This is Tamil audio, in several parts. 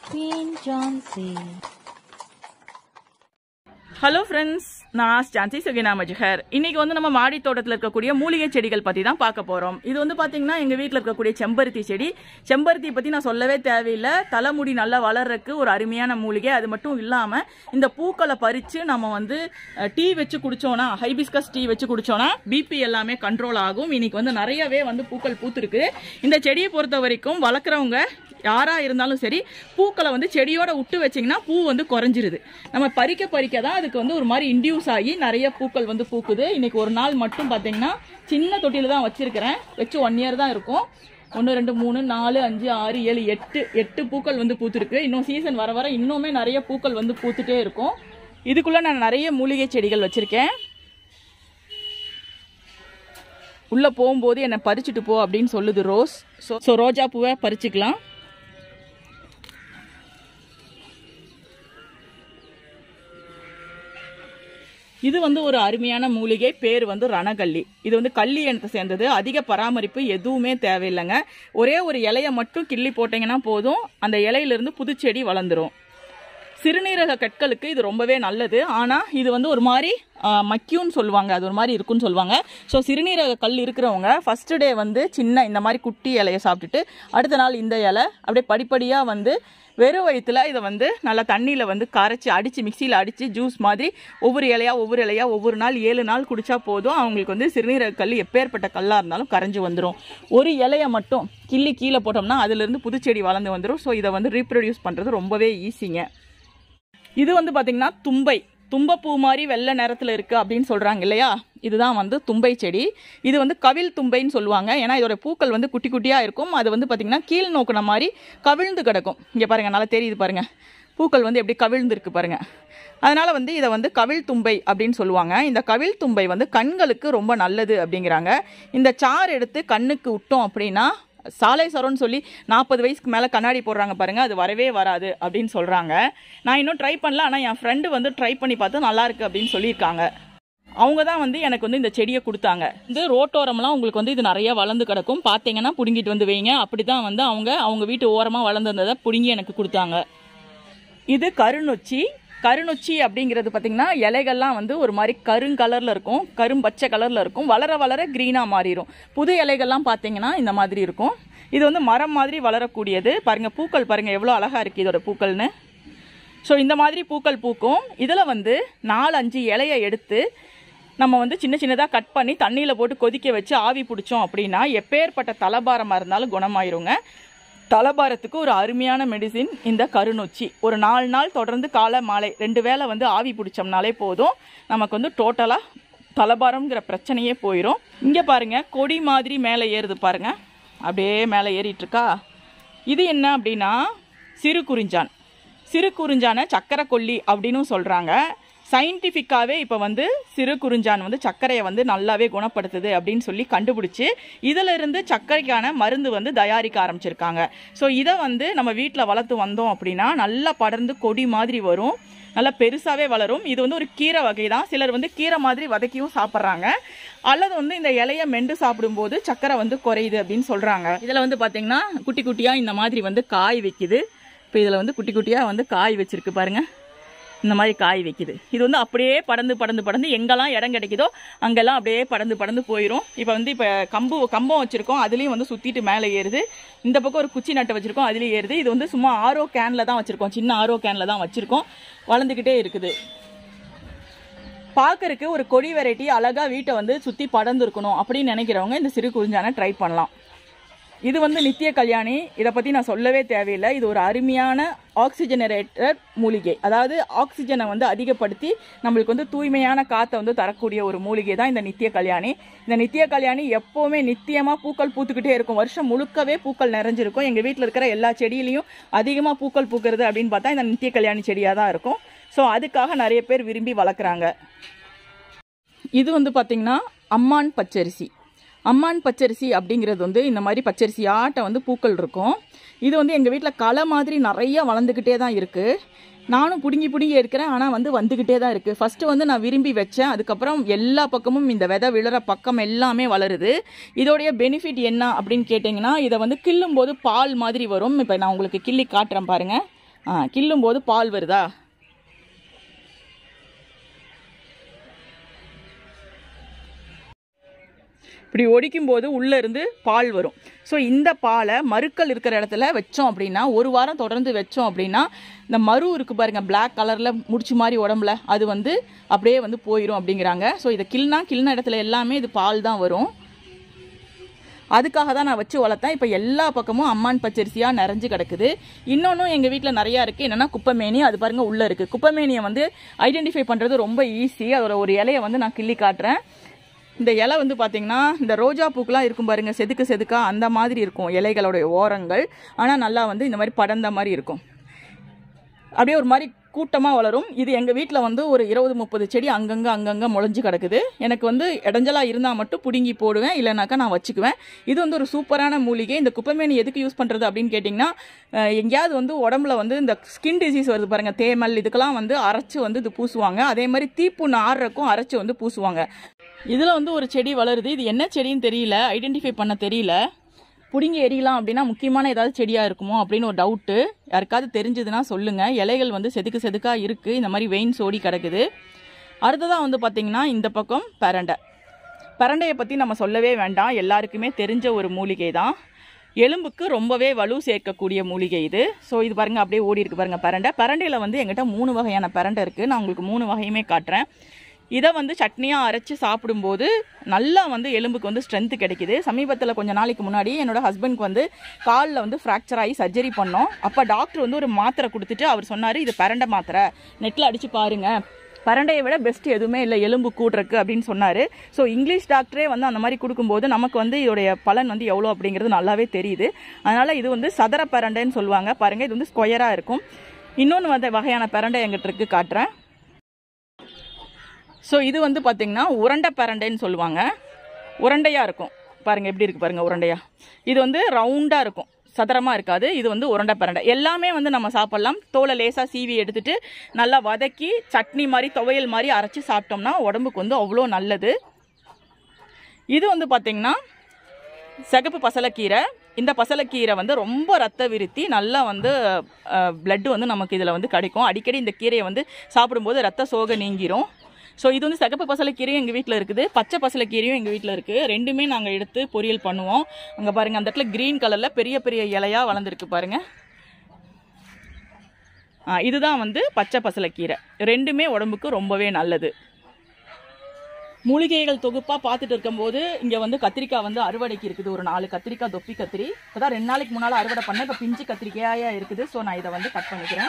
Queen Johnsy. ஹலோ ஃப்ரெண்ட்ஸ் நான் ஜான்சி சுகினா மஜ்ஹர் இன்னைக்கு வந்து நம்ம மாடி தோட்டத்தில் இருக்கக்கூடிய மூலிகை செடிகள் பற்றி தான் பார்க்க போகிறோம் இது வந்து பார்த்தீங்கன்னா எங்கள் வீட்டில் இருக்கக்கூடிய செம்பருத்தி செடி செம்பருத்தி பற்றி நான் சொல்லவே தேவையில்லை தலைமுடி நல்லா வளர்றதுக்கு ஒரு அருமையான மூலிகை அது மட்டும் இல்லாமல் இந்த பூக்களை பறித்து நம்ம வந்து அஹ், டீ வச்சு குடிச்சோன்னா ஹைபிஸ்கஸ் டீ வச்சு குடிச்சோன்னா பிபி எல்லாமே கண்ட்ரோல் ஆகும் இன்னைக்கு வந்து நிறையவே வந்து பூக்கள் பூத்துருக்கு இந்த செடியை பொறுத்த வரைக்கும் வளர்க்குறவங்க யாராக இருந்தாலும் சரி பூக்களை வந்து செடியோட விட்டு வச்சிங்கன்னா பூ வந்து குறைஞ்சிருது நம்ம பறிக்க பறிக்க தான் அதுக்கு வந்து ஒரு மாதிரி இன்டியூஸ் ஆகி நிறைய பூக்கள் வந்து பூக்குது இன்னைக்கு ஒரு நாள் மட்டும் பார்த்தீங்கன்னா சின்ன தொட்டியில் தான் வச்சிருக்கிறேன் வச்சு ஒன் இயர் தான் இருக்கும் ஒன்று ரெண்டு மூணு நாலு அஞ்சு ஆறு ஏழு எட்டு எட்டு பூக்கள் வந்து பூத்துருக்கு இன்னும் சீசன் வர வர இன்னுமே நிறைய பூக்கள் வந்து பூத்துட்டே இருக்கும் இதுக்குள்ளே நான் நிறைய மூலிகை செடிகள் வச்சுருக்கேன் உள்ளே போகும்போது என்னை பறிச்சுட்டு போ அப்படின்னு சொல்லுது ரோஸ் ஸோ ஸோ ரோஜா பூவை பறிச்சுக்கலாம் இது வந்து ஒரு அருமையான மூலிகை பேர் வந்து ரணகல்லி இது வந்து கள்ளி இனத்தை சேர்ந்தது அதிக பராமரிப்பு எதுவுமே தேவையில்லைங்க ஒரே ஒரு இலையை மட்டும் கிள்ளி போட்டீங்கன்னா போதும் அந்த இலையிலிருந்து புதுச்செடி வளர்ந்துரும் சிறுநீரக கற்களுக்கு இது ரொம்பவே நல்லது ஆனால் இது வந்து ஒரு மாதிரி மக்கியூன்னு சொல்லுவாங்க அது ஒரு மாதிரி இருக்குன்னு சொல்லுவாங்க ஸோ சிறுநீரக கல் இருக்கிறவங்க ஃபர்ஸ்ட் டே வந்து சின்ன இந்த மாதிரி குட்டி இலையை சாப்பிட்டுட்டு அடுத்த நாள் இந்த இலை அப்படியே படிப்படியாக வந்து வெறும் வயிற்றுல இதை வந்து நல்லா தண்ணியில் வந்து கரைச்சி அடித்து மிக்சியில் அடித்து ஜூஸ் மாதிரி ஒவ்வொரு இலையா ஒவ்வொரு இலையா ஒவ்வொரு நாள் ஏழு நாள் குடிச்சா போதும் அவங்களுக்கு வந்து சிறுநீரக கல் எப்பேற்பட்ட கல்லாக இருந்தாலும் கரைஞ்சு வந்துடும் ஒரு இலையை மட்டும் கிள்ளி கீழே போட்டோம்னா அதுலேருந்து புதுச்செடி வளர்ந்து வந்துடும் ஸோ இதை வந்து ரீப்ரொடியூஸ் பண்ணுறது ரொம்பவே ஈஸிங்க இது வந்து பாத்தீங்கன்னா தும்பை தும்பப்பூ மாதிரி வெள்ளை நிறத்துல இருக்கு அப்படின்னு சொல்றாங்க இல்லையா இதுதான் வந்து தும்பை செடி இது வந்து கவிழ் தும்பைன்னு சொல்லுவாங்க ஏன்னா இதோட பூக்கள் வந்து குட்டி குட்டியா இருக்கும் அது வந்து பாத்தீங்கன்னா கீழ் நோக்குன மாதிரி கவிழ்ந்து கிடக்கும் இங்க பாருங்க நல்லா தெரியுது பாருங்க பூக்கள் வந்து எப்படி கவிழ்ந்து இருக்கு பாருங்க அதனால வந்து இதை வந்து கவிழ் தும்பை அப்படின்னு சொல்லுவாங்க இந்த கவிழ் தும்பை வந்து கண்களுக்கு ரொம்ப நல்லது அப்படிங்கிறாங்க இந்த சாறு எடுத்து கண்ணுக்கு விட்டோம் அப்படின்னா சாலை சரோன்னு சொல்லி நாற்பது வயசுக்கு மேலே கண்ணாடி போடுறாங்க பாருங்க அது வரவே வராது அப்படின்னு சொல்கிறாங்க நான் இன்னும் ட்ரை பண்ணல ஆனால் என் ஃப்ரெண்டு வந்து ட்ரை பண்ணி பார்த்து நல்லா இருக்கு அப்படின்னு சொல்லியிருக்காங்க அவங்க தான் வந்து எனக்கு வந்து இந்த செடியை கொடுத்தாங்க இந்த ரோட்டோரம்லாம் உங்களுக்கு வந்து இது நிறைய வளர்ந்து கிடக்கும் பார்த்தீங்கன்னா பிடுங்கிட்டு வந்து வைங்க அப்படி தான் வந்து அவங்க அவங்க வீட்டு ஓரமாக வளர்ந்துருந்ததை பிடுங்கி எனக்கு கொடுத்தாங்க இது கருநொச்சி கருநொச்சி அப்படிங்கிறது பார்த்தீங்கன்னா இலைகள்லாம் வந்து ஒரு மாதிரி கருங்கலரில் இருக்கும் கரும்பச்சை கலரில் இருக்கும் வளர வளர க்ரீனாக மாறிடும் புது இலைகள்லாம் பார்த்தீங்கன்னா இந்த மாதிரி இருக்கும் இது வந்து மரம் மாதிரி வளரக்கூடியது பாருங்கள் பூக்கள் பாருங்கள் எவ்வளோ அழகாக இருக்குது இதோட பூக்கள்னு ஸோ இந்த மாதிரி பூக்கள் பூக்கும் இதில் வந்து நாலு அஞ்சு இலையை எடுத்து நம்ம வந்து சின்ன சின்னதாக கட் பண்ணி தண்ணியில் போட்டு கொதிக்க வச்சு ஆவி பிடிச்சோம் அப்படின்னா எப்பேற்பட்ட தலபாரமாக இருந்தாலும் குணமாயிருங்க தலபாரத்துக்கு ஒரு அருமையான மெடிசின் இந்த கருநொச்சி ஒரு நாலு நாள் தொடர்ந்து காலை மாலை ரெண்டு வேளை வந்து ஆவி பிடிச்சோம்னாலே போதும் நமக்கு வந்து டோட்டலாக தலபாரம்ங்கிற பிரச்சனையே போயிடும் இங்கே பாருங்க கொடி மாதிரி மேலே ஏறுது பாருங்க அப்படியே மேலே ஏறிட்டு இருக்கா இது என்ன அப்படின்னா சிறு குறிஞ்சான் சிறு குறிஞ்சானை சக்கரை கொல்லி அப்படின்னு சொல்கிறாங்க சயின்டிஃபிக்காகவே இப்போ வந்து சிறு குறிஞ்சான் வந்து சர்க்கரையை வந்து நல்லாவே குணப்படுத்துது அப்படின்னு சொல்லி கண்டுபிடிச்சி இதில் இருந்து சர்க்கரைக்கான மருந்து வந்து தயாரிக்க ஆரம்பிச்சிருக்காங்க ஸோ இதை வந்து நம்ம வீட்டில் வளர்த்து வந்தோம் அப்படின்னா நல்லா படர்ந்து கொடி மாதிரி வரும் நல்லா பெருசாகவே வளரும் இது வந்து ஒரு கீரை வகை தான் சிலர் வந்து கீரை மாதிரி வதக்கியும் சாப்பிட்றாங்க அல்லது வந்து இந்த இலையை மெண்டு சாப்பிடும்போது சர்க்கரை வந்து குறையுது அப்படின்னு சொல்கிறாங்க இதில் வந்து பார்த்தீங்கன்னா குட்டி குட்டியாக இந்த மாதிரி வந்து காய் வைக்குது இப்போ இதில் வந்து குட்டி குட்டியாக வந்து காய் வச்சிருக்கு பாருங்க இந்த மாதிரி காய் வைக்குது இது வந்து அப்படியே படந்து படந்து படந்து எங்கெல்லாம் இடம் கிடைக்குதோ அங்கெல்லாம் அப்படியே படந்து படந்து போயிடும் இப்போ வந்து இப்போ கம்பு கம்பம் வச்சுருக்கோம் அதுலேயும் வந்து சுற்றிட்டு மேலே ஏறுது இந்த பக்கம் ஒரு குச்சி நட்டை வச்சுருக்கோம் அதுலேயும் ஏறுது இது வந்து சும்மா ஆரோ கேனில் தான் வச்சுருக்கோம் சின்ன ஆரோ கேனில் தான் வச்சுருக்கோம் வளர்ந்துக்கிட்டே இருக்குது பார்க்கறதுக்கு ஒரு கொடி வெரைட்டி அழகாக வீட்டை வந்து சுற்றி படர்ந்து இருக்கணும் அப்படின்னு நினைக்கிறவங்க இந்த சிறு குறிஞ்சானை ட்ரை பண்ணலாம் இது வந்து நித்திய கல்யாணி இதை பற்றி நான் சொல்லவே தேவையில்லை இது ஒரு அருமையான ஆக்சிஜனரேட்டர் மூலிகை அதாவது ஆக்சிஜனை வந்து அதிகப்படுத்தி நம்மளுக்கு வந்து தூய்மையான காற்றை வந்து தரக்கூடிய ஒரு மூலிகை தான் இந்த நித்திய கல்யாணி இந்த நித்திய கல்யாணி எப்போவுமே நித்தியமாக பூக்கள் பூத்துக்கிட்டே இருக்கும் வருஷம் முழுக்கவே பூக்கள் நிறைஞ்சிருக்கும் எங்கள் வீட்டில் இருக்கிற எல்லா செடியிலையும் அதிகமாக பூக்கள் பூக்கிறது அப்படின்னு பார்த்தா இந்த நித்திய கல்யாணி செடியாக தான் இருக்கும் ஸோ அதுக்காக நிறைய பேர் விரும்பி வளர்க்குறாங்க இது வந்து பார்த்திங்கன்னா அம்மான் பச்சரிசி அம்மான் பச்சரிசி அப்படிங்கிறது வந்து இந்த மாதிரி பச்சரிசி ஆட்டை வந்து பூக்கள் இருக்கும் இது வந்து எங்கள் வீட்டில் களை மாதிரி நிறைய வளர்ந்துக்கிட்டே தான் இருக்குது நானும் பிடுங்கி பிடுங்கி இருக்கிறேன் ஆனால் வந்து வந்துக்கிட்டே தான் இருக்குது ஃபஸ்ட்டு வந்து நான் விரும்பி வச்சேன் அதுக்கப்புறம் எல்லா பக்கமும் இந்த விதை விழுற பக்கம் எல்லாமே வளருது இதோடைய பெனிஃபிட் என்ன அப்படின்னு கேட்டிங்கன்னா இதை வந்து கிள்ளும் போது பால் மாதிரி வரும் இப்போ நான் உங்களுக்கு கிள்ளி காட்டுறேன் பாருங்கள் ஆ கிள்ளும் போது பால் வருதா இப்படி ஒடிக்கும் போது உள்ளே இருந்து பால் வரும் ஸோ இந்த பாலை மருக்கள் இருக்கிற இடத்துல வச்சோம் அப்படின்னா ஒரு வாரம் தொடர்ந்து வச்சோம் அப்படின்னா இந்த மரு இருக்கு பாருங்க Black கலரில் முடிச்சு மாதிரி உடம்புல அது வந்து அப்படியே வந்து போயிடும் அப்படிங்கிறாங்க ஸோ இதை கிள்னா கிள்ன இடத்துல எல்லாமே இது பால் தான் வரும் அதுக்காக தான் நான் வச்சு வளர்த்தேன் இப்போ எல்லா பக்கமும் அம்மான் பச்சரிசியாக நிறைஞ்சு கிடக்குது இன்னொன்றும் எங்கள் வீட்டில் நிறையா இருக்குது என்னென்னா குப்பைமேனி அது பாருங்க உள்ளே இருக்குது குப்பைமேனியை வந்து ஐடென்டிஃபை பண்ணுறது ரொம்ப ஈஸி அதோட ஒரு இலையை வந்து நான் கிள்ளி காட்டுறேன் இந்த இலை வந்து பார்த்தீங்கன்னா இந்த ரோஜா பூக்கெலாம் இருக்கும் பாருங்க செதுக்கு செதுக்கா அந்த மாதிரி இருக்கும் இலைகளுடைய ஓரங்கள் ஆனால் நல்லா வந்து இந்த மாதிரி படர்ந்த மாதிரி இருக்கும் அப்படியே ஒரு மாதிரி கூட்டமாக வளரும் இது எங்கள் வீட்டில் வந்து ஒரு இருபது முப்பது செடி அங்கங்கே அங்கங்கே முளைஞ்சு கிடக்குது எனக்கு வந்து இடைஞ்சலாக இருந்தால் மட்டும் பிடுங்கி போடுவேன் இல்லைனாக்கா நான் வச்சுக்குவேன் இது வந்து ஒரு சூப்பரான மூலிகை இந்த குப்பைமேனி எதுக்கு யூஸ் பண்ணுறது அப்படின்னு கேட்டிங்கன்னா அஹ், எங்கேயாவது வந்து உடம்புல வந்து இந்த ஸ்கின் டிசீஸ் வருது பாருங்கள் தேமல் இதுக்கெல்லாம் வந்து அரைச்சி வந்து இது பூசுவாங்க அதே மாதிரி தீப்புண்ணு ஆறுறக்கும் அரைச்சி வந்து பூசுவாங்க இதில் வந்து ஒரு செடி வளருது இது என்ன செடின்னு தெரியல ஐடென்டிஃபை பண்ண தெரியல பிடுங்கி எரியலாம் அப்படின்னா முக்கியமான ஏதாவது செடியாக இருக்குமோ அப்படின்னு ஒரு டவுட்டு யாருக்காவது தெரிஞ்சதுன்னா சொல்லுங்கள் இலைகள் வந்து செதுக்கு செதுக்காக இருக்குது இந்த மாதிரி வெயின் சோடி கிடக்குது அடுத்ததாக வந்து பார்த்திங்கன்னா இந்த பக்கம் பரண்டை பரண்டையை பற்றி நம்ம சொல்லவே வேண்டாம் எல்லாருக்குமே தெரிஞ்ச ஒரு மூலிகை தான் எலும்புக்கு ரொம்பவே வலு சேர்க்கக்கூடிய மூலிகை இது ஸோ இது பாருங்கள் அப்படியே ஓடி இருக்கு பாருங்கள் பரண்டை பரண்டையில் வந்து எங்கிட்ட மூணு வகையான பரண்டை இருக்குது நான் உங்களுக்கு மூணு வகையுமே காட்டுறேன் இதை வந்து சட்னியாக அரைச்சி சாப்பிடும்போது நல்லா வந்து எலும்புக்கு வந்து ஸ்ட்ரென்த் கிடைக்குது சமீபத்தில் கொஞ்ச நாளைக்கு முன்னாடி என்னோட ஹஸ்பண்ட்க்கு வந்து காலில் வந்து ஃப்ராக்சர் ஆகி சர்ஜரி பண்ணோம் அப்போ டாக்டர் வந்து ஒரு மாத்திரை கொடுத்துட்டு அவர் சொன்னார் இது பரண்டை மாத்திரை நெட்டில் அடித்து பாருங்க பரண்டையை விட பெஸ்ட் எதுவுமே இல்லை எலும்பு கூடுறக்கு அப்படின்னு சொன்னார் ஸோ இங்கிலீஷ் டாக்டரே வந்து அந்த மாதிரி கொடுக்கும்போது நமக்கு வந்து இதோடைய பலன் வந்து எவ்வளோ அப்படிங்கிறது நல்லாவே தெரியுது அதனால் இது வந்து சதுர பரண்டைன்னு சொல்லுவாங்க பாருங்கள் இது வந்து ஸ்கொயராக இருக்கும் இன்னொன்று வந்து வகையான பரண்டை எங்கிட்ட இருக்கு காட்டுறேன் ஸோ இது வந்து பார்த்திங்கன்னா உருண்டை பரண்டைன்னு சொல்லுவாங்க உருண்டையாக இருக்கும் பாருங்கள் எப்படி இருக்குது பாருங்கள் உருண்டையா இது வந்து ரவுண்டாக இருக்கும் சதுரமாக இருக்காது இது வந்து உருண்டை பரண்டை எல்லாமே வந்து நம்ம சாப்பிட்லாம் தோலை லேசாக சீவி எடுத்துட்டு நல்லா வதக்கி சட்னி மாதிரி துவையல் மாதிரி அரைச்சி சாப்பிட்டோம்னா உடம்புக்கு வந்து அவ்வளோ நல்லது இது வந்து பார்த்திங்கன்னா சிகப்பு பசலைக்கீரை இந்த பசலைக்கீரை வந்து ரொம்ப ரத்த விருத்தி நல்லா வந்து பிளட் வந்து நமக்கு இதில் வந்து கிடைக்கும் அடிக்கடி இந்த கீரையை வந்து சாப்பிடும்போது ரத்த சோகை நீங்கிரும் ஸோ இது வந்து சிகப்பு பசலைக்கீரையும் எங்கள் வீட்டில் இருக்குது பச்சை பசலைக்கீரையும் எங்கள் வீட்டில் இருக்குது ரெண்டுமே நாங்கள் எடுத்து பொரியல் பண்ணுவோம் அங்கே பாருங்கள் அந்த இடத்துல க்ரீன் கலரில் பெரிய பெரிய இலையாக வளர்ந்துருக்கு பாருங்கள் ஆ, இதுதான் வந்து பச்சை பசலைக்கீரை ரெண்டுமே உடம்புக்கு ரொம்பவே நல்லது மூலிகைகள் தொகுப்பாக பார்த்துட்டு இருக்கும்போது இங்கே வந்து கத்திரிக்காய் வந்து அறுவடைக்கு இருக்குது ஒரு நாலு கத்திரிக்காய் தொப்பி கத்திரி இப்போதான் ரெண்டு நாளைக்கு முன்னால் அறுவடை பண்ணேன் இப்போ பிஞ்சு கத்திரிக்காயா இருக்குது ஸோ நான் இதை வந்து கட் பண்ணிக்கிறேன்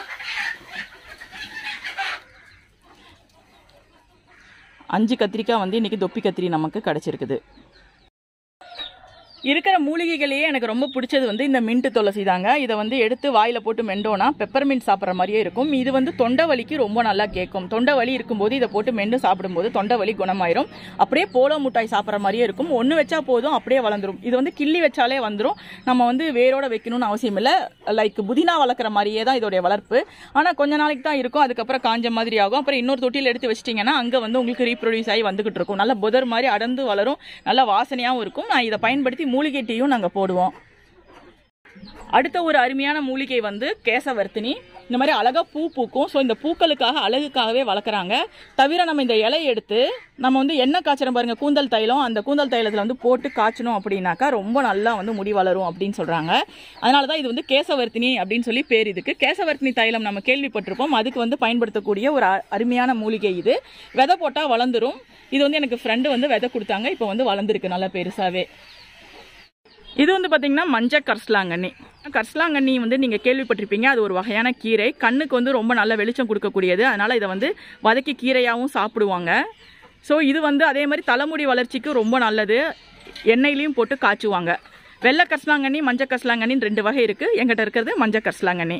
அஞ்சு கத்திரிக்காய் வந்து இன்னைக்கு தொப்பி கத்திரி நமக்கு கிடச்சிருக்குது இருக்கிற மூலிகைகளையே எனக்கு ரொம்ப பிடிச்சது வந்து இந்த மின்ட்டு துளசி தாங்க இதை வந்து எடுத்து வாயில் போட்டு மெண்டோனா பெப்பர்மின்ட் சாப்பிட்ற மாதிரியே இருக்கும் இது வந்து தொண்டை வலிக்கு ரொம்ப நல்லா கேட்கும் தொண்டை வலி இருக்கும்போது இதை போட்டு மெண்டு சாப்பிடும்போது தொண்டை வலி குணமாயிரும் அப்படியே போலோ முட்டாய் சாப்பிட்ற மாதிரியே இருக்கும் ஒன்று வச்சா போதும் அப்படியே வளர்ந்துரும் இது வந்து கிள்ளி வச்சாலே வந்துடும் நம்ம வந்து வேரோட வைக்கணும்னு அவசியம் இல்லை லைக் புதினா வளர்க்குற மாதிரியே தான் இதோடைய வளர்ப்பு ஆனால் கொஞ்ச நாளைக்கு தான் இருக்கும் அதுக்கப்புறம் காஞ்ச மாதிரி ஆகும் அப்புறம் இன்னொரு தொட்டியில் எடுத்து வச்சிட்டிங்கன்னா அங்கே வந்து உங்களுக்கு ரீப்ரொடியூஸ் ஆகி வந்துகிட்டு இருக்கும் நல்ல புதர் மாதிரி அடர்ந்து வளரும் நல்ல வாசனையாகவும் இருக்கும் நான் இதை பயன்படுத்தி மூலிகை டீயும் நாங்கள் போடுவோம் அடுத்த ஒரு அருமையான மூலிகை வந்து கேசவர்த்தினி இந்த மாதிரி அழகா பூ பூக்கும் ஸோ இந்த பூக்களுக்காக அழகுக்காகவே வளர்க்குறாங்க தவிர நம்ம இந்த இலையை எடுத்து நம்ம வந்து எண்ணெய் காய்ச்சறோம் பாருங்க கூந்தல் தைலம் அந்த கூந்தல் தைலத்தில் வந்து போட்டு காய்ச்சணும் அப்படின்னாக்கா ரொம்ப நல்லா வந்து முடி வளரும் அப்படின்னு சொல்றாங்க அதனால தான் இது வந்து கேசவர்த்தினி அப்படின்னு சொல்லி பேர் இதுக்கு கேசவர்த்தினி தைலம் நம்ம கேள்விப்பட்டிருப்போம் அதுக்கு வந்து பயன்படுத்தக்கூடிய ஒரு அ- அருமையான மூலிகை இது விதை போட்டால் வளர்ந்துரும் இது வந்து எனக்கு ஃப்ரெண்டு வந்து விதை கொடுத்தாங்க இப்போ வந்து வளர்ந்துருக்கு நல்லா பெருசாவே இது வந்து பார்த்தீங்கன்னா மஞ்சள் கர்ஸ்லாங்கண்ணி கர்ஸ்லாங்கண்ணி வந்து நீங்கள் கேள்விப்பட்டிருப்பீங்க அது ஒரு வகையான கீரை கண்ணுக்கு வந்து ரொம்ப நல்ல வெளிச்சம் கொடுக்கக்கூடியது அதனால் இதை வந்து வதக்கி கீரையாகவும் சாப்பிடுவாங்க ஸோ இது வந்து அதே மாதிரி தலைமுடி வளர்ச்சிக்கு ரொம்ப நல்லது எண்ணெயிலையும் போட்டு காய்ச்சுவாங்க வெள்ளை கர்ஸ்லாங்கண்ணி மஞ்சள் கர்ஸ்லாங்கண்ணின்னு ரெண்டு வகை இருக்குது எங்கிட்ட இருக்கிறது மஞ்சள் கர்ஸ்லாங்கண்ணி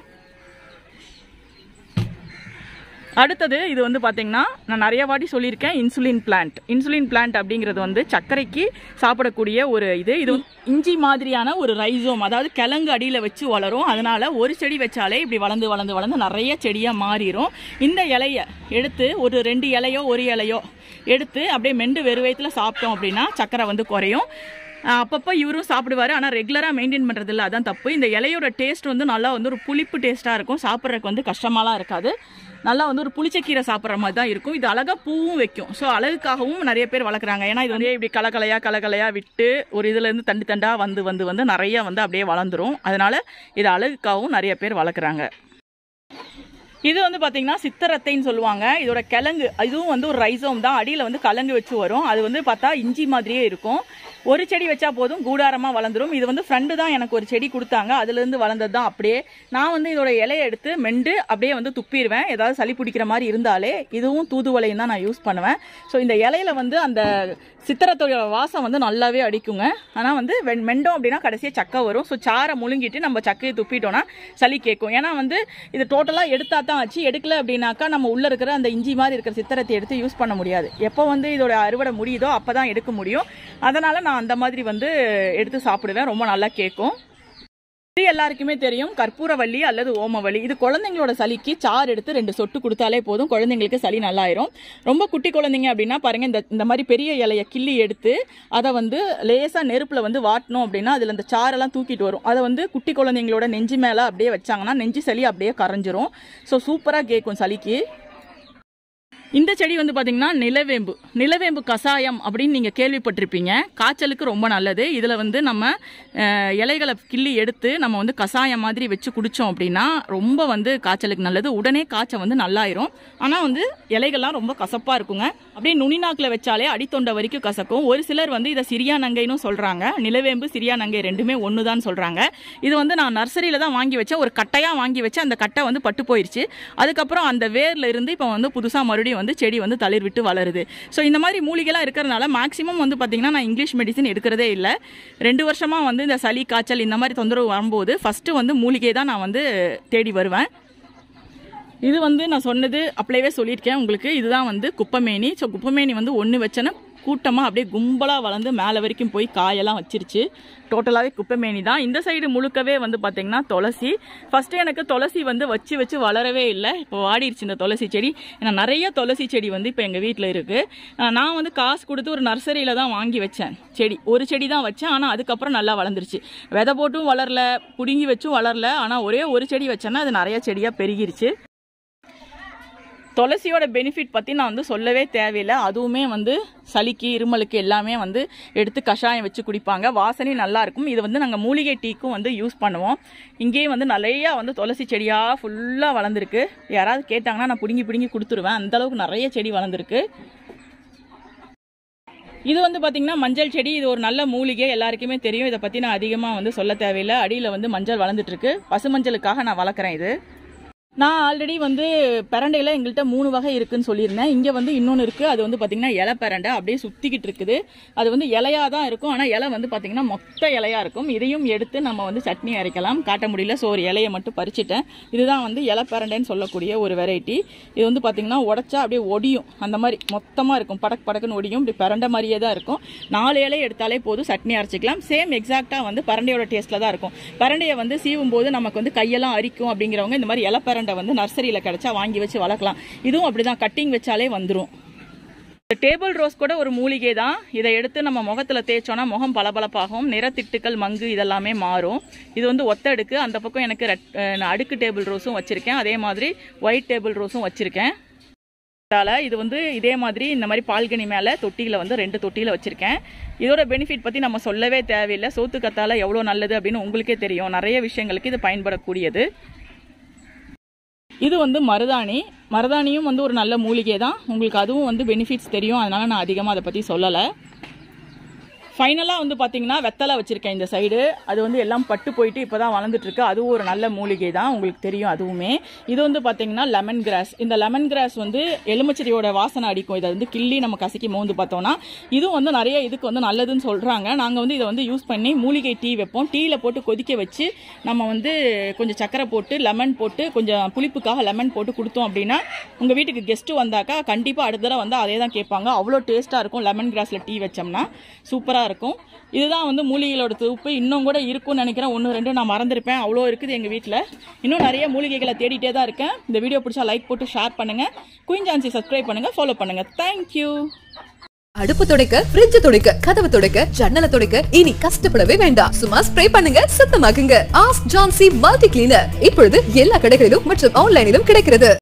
அடுத்தது இது வந்து பார்த்தீங்கன்னா நான் நிறைய வாட்டி சொல்லியிருக்கேன் இன்சுலின் பிளான்ட் இன்சுலின் பிளான்ட் அப்படிங்கிறது வந்து சர்க்கரைக்கு சாப்பிடக்கூடிய ஒரு இது இது வந்து இஞ்சி மாதிரியான ஒரு ரைசோம் அதாவது கிழங்கு அடியில் வச்சு வளரும் அதனால ஒரு செடி வச்சாலே இப்படி வளர்ந்து வளர்ந்து வளர்ந்து நிறைய செடியாக மாறிடும் இந்த இலைய எடுத்து ஒரு ரெண்டு இலையோ ஒரு இலையோ எடுத்து அப்படியே மெண்டு வெறுவயத்தில் சாப்பிட்டோம் அப்படின்னா சர்க்கரை வந்து குறையும் ஆஹ் அப்பப்போ இவரும் சாப்பிடுவாரு ஆனால் ரெகுலராக மெயின்டைன் பண்ணுறது இல்லை அதான் தப்பு இந்த இலையோட டேஸ்ட் வந்து நல்லா வந்து ஒரு புளிப்பு டேஸ்ட்டாக இருக்கும் சாப்பிட்றதுக்கு வந்து கஷ்டமாலாம் இருக்காது நல்லா வந்து ஒரு புளிச்சக்கீரை சாப்பிட்ற மாதிரி தான் இருக்கும் இது அழகா பூவும் வைக்கும் ஸோ அழகுக்காகவும் நிறைய பேர் வளர்க்குறாங்க ஏன்னா இது வந்து இப்படி கலக்கலையா கலக்கலையா விட்டு ஒரு இதுலேருந்து தண்டு தண்டா வந்து வந்து வந்து நிறைய வந்து அப்படியே வளர்ந்துரும் அதனால இது அழகுக்காகவும் நிறைய பேர் வளர்க்குறாங்க இது வந்து பார்த்தீங்கன்னா சித்தரத்தைன்னு சொல்லுவாங்க இதோட கிழங்கு இதுவும் வந்து ஒரு ரைசோம் தான் அடியில் வந்து கலங்கு வச்சு வரும் அது வந்து பார்த்தா இஞ்சி மாதிரியே இருக்கும் ஒரு செடி வச்சா போதும் கூடாரமாக வளர்ந்துரும் இது வந்து ஃப்ரெண்டு தான் எனக்கு ஒரு செடி கொடுத்தாங்க அதுலேருந்து வளர்ந்தது தான் அப்படியே நான் வந்து இதோட இலையை எடுத்து மெண்டு அப்படியே வந்து துப்பிடுவேன் ஏதாவது சளி பிடிக்கிற மாதிரி இருந்தாலே இதுவும் தூதுவளையும் தான் நான் யூஸ் பண்ணுவேன் ஸோ இந்த இலையில வந்து அந்த சித்திரத்தோட வாசம் வந்து நல்லாவே அடிக்குங்க ஆனால் வந்து வெண் மெண்டோம் அப்படின்னா கடைசியாக சக்கை வரும் ஸோ சாரை முழுங்கிட்டு நம்ம சக்கையை துப்பிட்டோம்னா சளி கேட்கும் ஏன்னா வந்து இது டோட்டலாக எடுத்தா தான் ஆச்சு எடுக்கல அப்படின்னாக்கா நம்ம உள்ளே இருக்கிற அந்த இஞ்சி மாதிரி இருக்கிற சித்திரத்தை எடுத்து யூஸ் பண்ண முடியாது எப்போ வந்து இதோட அறுவடை முடியுதோ அப்போ தான் எடுக்க முடியும் அதனால் நான் அந்த மாதிரி வந்து எடுத்து சாப்பிடுவேன் ரொம்ப நல்லா கேட்கும் இது எல்லாருக்குமே தெரியும் கற்பூரவள்ளி அல்லது ஓமவள்ளி இது குழந்தைங்களோட சளிக்கு சாறு எடுத்து ரெண்டு சொட்டு கொடுத்தாலே போதும் குழந்தைங்களுக்கு சளி நல்லாயிரும் ரொம்ப குட்டி குழந்தைங்க அப்படின்னா பாருங்க இந்த இந்த மாதிரி பெரிய இலைய கிள்ளி எடுத்து அதை வந்து லேசா நெருப்புல வந்து வாட்டணும் அப்படின்னா அதுல இந்த சாரெல்லாம் தூக்கிட்டு வரும் அதை வந்து குட்டி குழந்தைங்களோட நெஞ்சு மேல அப்படியே வச்சாங்கன்னா நெஞ்சு சளி அப்படியே கரைஞ்சிரும் ஸோ சூப்பரா கேட்கும் சளிக்கு இந்த செடி வந்து பாத்தீங்கன்னா நிலவேம்பு நிலவேம்பு கசாயம் அப்படின்னு நீங்கள் கேள்விப்பட்டிருப்பீங்க காய்ச்சலுக்கு ரொம்ப நல்லது இதில் வந்து நம்ம அஹ், இலைகளை கிள்ளி எடுத்து நம்ம வந்து கசாயம் மாதிரி வச்சு குடித்தோம் அப்படின்னா ரொம்ப வந்து காய்ச்சலுக்கு நல்லது உடனே காய்ச்சல் வந்து நல்லாயிரும் ஆனால் வந்து இலைகள்லாம் ரொம்ப கசப்பாக இருக்குங்க அப்படியே நுனி நாக்கில் வச்சாலே அடித்தொண்டை வரைக்கும் கசக்கும் ஒரு சிலர் வந்து இதை சிரியா நங்கைன்னு சொல்கிறாங்க நிலவேம்பு சிரியா நங்கை ரெண்டுமே ஒன்று தான் சொல்கிறாங்க இது வந்து நான் நர்சரியில் தான் வாங்கி வச்சேன் ஒரு கட்டையாக வாங்கி வச்சேன் அந்த கட்டை வந்து பட்டு போயிடுச்சு அதுக்கப்புறம் அந்த வேர்ல இருந்து இப்போ வந்து புதுசாக மறுபடியும் வந்து செடி வந்து தளிர் விட்டு வளருது ஸோ இந்த மாதிரி மூலிகைலாம் இருக்கிறதுனால மேக்ஸிமம் வந்து பார்த்தீங்கன்னா நான் இங்கிலீஷ் மெடிசன் எடுக்கிறதே இல்லை ரெண்டு வருஷமாக வந்து இந்த சளி காய்ச்சல் இந்த மாதிரி தொந்தரவு வரும்போது ஃபஸ்ட்டு வந்து மூலிகை தான் நான் வந்து தேடி வருவேன் இது வந்து நான் சொன்னது அப்படியே சொல்லியிருக்கேன் உங்களுக்கு இதுதான் வந்து குப்பமேனி ஸோ குப்பமேனி வந்து ஒன்று வச்சேன்னா கூட்டமாக அப்படியே கும்பலாக வளர்ந்து மேலே வரைக்கும் போய் காயெல்லாம் வச்சிருச்சு டோட்டலாகவே குப்பமேனி தான் இந்த சைடு முழுக்கவே வந்து பார்த்திங்கன்னா துளசி ஃபஸ்ட்டு எனக்கு துளசி வந்து வச்சு வச்சு வளரவே இல்லை இப்போ வாடிடுச்சு இந்த துளசி செடி ஏன்னா நிறைய துளசி செடி வந்து இப்போ எங்கள் வீட்டில் இருக்குது நான் வந்து காசு கொடுத்து ஒரு நர்சரியில் தான் வாங்கி வச்சேன் செடி ஒரு செடி தான் வச்சேன் ஆனால் அதுக்கப்புறம் நல்லா வளர்ந்துருச்சு விதை போட்டும் வளரல பிடுங்கி வச்சும் வளரல ஆனால் ஒரே ஒரு செடி வச்சேன்னா அது நிறைய செடியாக பெருகிருச்சு துளசியோட பெனிஃபிட் பற்றி நான் வந்து சொல்லவே தேவையில்லை அதுவுமே வந்து சளிக்கு இருமலுக்கு எல்லாமே வந்து எடுத்து கஷாயம் வச்சு குடிப்பாங்க வாசனை நல்லா இருக்கும் இது வந்து நாங்கள் மூலிகை டீக்கும் வந்து யூஸ் பண்ணுவோம் இங்கேயும் வந்து நிறையா வந்து துளசி செடியாக ஃபுல்லாக வளர்ந்துருக்கு யாராவது கேட்டாங்கன்னா நான் பிடுங்கி பிடுங்கி கொடுத்துருவேன் அந்த அளவுக்கு நிறைய செடி வளர்ந்துருக்கு இது வந்து பாத்தீங்கன்னா மஞ்சள் செடி இது ஒரு நல்ல மூலிகை எல்லாருக்குமே தெரியும் இதை பற்றி நான் அதிகமாக வந்து சொல்ல தேவையில்லை அடியில் வந்து மஞ்சள் வளர்ந்துட்டு இருக்கு பசுமஞ்சளுக்காக நான் வளர்க்குறேன் இது நான் ஆல்ரெடி வந்து பிரண்டையில் எங்கள்கிட்ட மூணு வகை இருக்குன்னு சொல்லியிருந்தேன் இங்கே வந்து இன்னொன்று இருக்குது அது வந்து பார்த்திங்கன்னா இலை பிரண்டை அப்படியே சுற்றிக்கிட்டு இருக்குது அது வந்து இலையாக தான் இருக்கும் ஆனால் இலை வந்து பார்த்திங்கன்னா மொத்த இலையாக இருக்கும் இதையும் எடுத்து நம்ம வந்து சட்னி அரைக்கலாம் காட்ட முடியல ஸோ ஒரு இலையை மட்டும் பறிச்சிட்டேன் இதுதான் வந்து இலை பிரண்டைன்னு சொல்லக்கூடிய ஒரு வெரைட்டி இது வந்து பார்த்திங்கன்னா உடச்சா அப்படியே ஒடியும் அந்த மாதிரி மொத்தமாக இருக்கும் படக் படக்குன்னு ஒடியும் இப்படி பிரண்டை மாதிரியே தான் இருக்கும் நாலு இலை எடுத்தாலே போதும் சட்னி அரைச்சிக்கலாம் சேம் எக்ஸாக்டாக வந்து பரண்டையோட டேஸ்ட்டில் தான் இருக்கும் பரண்டையை வந்து சீவும் போது நமக்கு வந்து கையெல்லாம் அரிக்கும் அப்படிங்கிறவங்க இந்த மாதிரி இலை பரண்டை வந்து நர்சரியில் கிடைச்சா வாங்கி வச்சு வளர்க்கலாம் இதுவும் அப்படிதான் கட்டிங் வச்சாலே வந்துடும் இந்த டேபிள் ரோஸ் கூட ஒரு மூலிகை தான் இதை எடுத்து நம்ம முகத்தில் தேய்ச்சோன்னா முகம் பளபளப்பாகும் நிறத்திட்டுக்கள் மங்கு இதெல்லாமே மாறும் இது வந்து ஒத்த அடுக்கு அந்த பக்கம் எனக்கு ரெட் அஹ் அடுக்கு டேபிள் ரோஸும் வச்சுருக்கேன் அதே மாதிரி ஒயிட் டேபிள் ரோஸும் வச்சுருக்கேன் அதனால இது வந்து இதே மாதிரி இந்த மாதிரி பால்கனி மேலே தொட்டியில் வந்து ரெண்டு தொட்டியில் வச்சுருக்கேன் இதோட பெனிஃபிட் பற்றி நம்ம சொல்லவே தேவையில்லை சோத்து கத்தால எவ்வளோ நல்லது அப்படின்னு உங்களுக்கே தெரியும் நிறைய விஷயங்களுக்கு இது பயன்படக்கூடியது இது வந்து மருதாணி மருதாணியும் வந்து ஒரு நல்ல மூலிகை தான் உங்களுக்கு அதுவும் வந்து பெனிஃபிட்ஸ் தெரியும் அதனால நான் அதிகமாக அதை பற்றி சொல்லலை ஃபைனலாக வந்து பார்த்தீங்கன்னா வெத்தலை வச்சுருக்கேன் இந்த சைடு அது வந்து எல்லாம் பட்டு போயிட்டு இப்போ தான் வளர்ந்துட்டு இருக்கு அதுவும் ஒரு நல்ல மூலிகை தான் உங்களுக்கு தெரியும் அதுவுமே இது வந்து பார்த்தீங்கன்னா லெமன் கிராஸ் இந்த லெமன் கிராஸ் வந்து எலுமிச்செடியோட வாசனை அடிக்கும் இதை வந்து கிள்ளி நம்ம கசக்கி மோந்து பார்த்தோம்னா இதுவும் வந்து நிறைய இதுக்கு வந்து நல்லதுன்னு சொல்கிறாங்க நாங்கள் வந்து இதை வந்து யூஸ் பண்ணி மூலிகை டீ வைப்போம் டீயில் போட்டு கொதிக்க வச்சு நம்ம வந்து கொஞ்சம் சக்கரை போட்டு லெமன் போட்டு கொஞ்சம் புளிப்புக்காக லெமன் போட்டு கொடுத்தோம் அப்படின்னா உங்கள் வீட்டுக்கு கெஸ்ட்டு வந்தாக்கா கண்டிப்பாக அடுத்த தடவை வந்து அதே தான் கேட்பாங்க அவ்வளோ டேஸ்ட்டாக இருக்கும் லெமன் கிராஸில் டீ வச்சோம்னா சூப்பராக இருக்கும் இதுதான் வந்து மூலிகைகளோட தொகுப்பு இன்னும் கூட இருக்கும்னு நினைக்கிறேன் ஒன்று ரெண்டு நான் மறந்துருப்பேன் அவ்வளோ இருக்குது எங்கள் வீட்டில் இன்னும் நிறைய மூலிகைகளை தேடிட்டே தான் இருக்கேன் இந்த வீடியோ பிடிச்சா லைக் போட்டு ஷேர் பண்ணுங்கள் குயின் ஜான்சி சப்ஸ்கிரைப் பண்ணுங்கள் ஃபாலோ பண்ணுங்கள் தேங்க்யூ அடுப்பு துடைக்க ஃப்ரிட்ஜ் துடைக்க கதவு துடைக்க ஜன்னலை துடைக்க இனி கஷ்டப்படவே வேண்டாம் சும்மா ஸ்ப்ரே பண்ணுங்க சுத்தமாக்குங்க ஆஸ் ஜான்சி மல்டி கிளீனர் இப்பொழுது எல்லா கடைகளிலும் மற்றும் ஆன்லைனிலும் கிடைக்கிறது